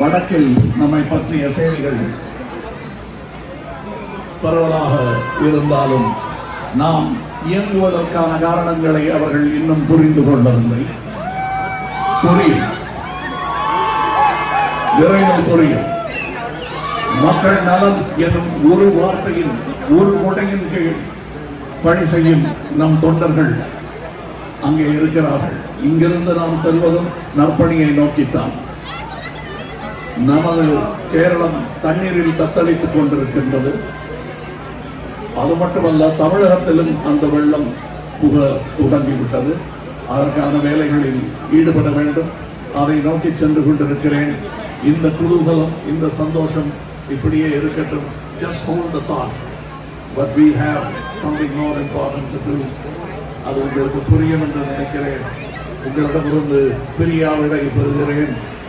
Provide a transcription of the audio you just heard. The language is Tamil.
வடக்கில் நம்மை பற்றிய செய்திகள் பரவலாக இருந்தாலும் நாம் இயங்குவதற்கான காரணங்களை அவர்கள் இன்னும் புரிந்து கொள்ளவில்லை புரியும் விரைவில் புரியும் மக்கள் நலம் எனும் ஒரு வார்த்தையின் ஒரு கொடையின் கீழ் பணி செய்யும் நம் தொண்டர்கள் அங்கே இருக்கிறார்கள் இங்கிருந்து நாம் செல்வதும் நற்பணியை நோக்கித்தான் நமது கேரளம் தண்ணீரில் தத்தளித்துக் கொண்டிருக்கின்றது அது மட்டுமல்ல தமிழகத்திலும் அந்த வெள்ளம் புக தொடங்கிவிட்டது அதற்கான வேலைகளில் ஈடுபட வேண்டும் அதை நோக்கி சென்று கொண்டிருக்கிறேன் இந்த குதூகலம் இந்த சந்தோஷம் இப்படியே இருக்கட்டும் just hold the thought but we have something more important to do அது உங்களுக்கு புரியும் என்று நினைக்கிறேன் உங்களிடமிருந்து பிரியா விடை பெறுகிறேன்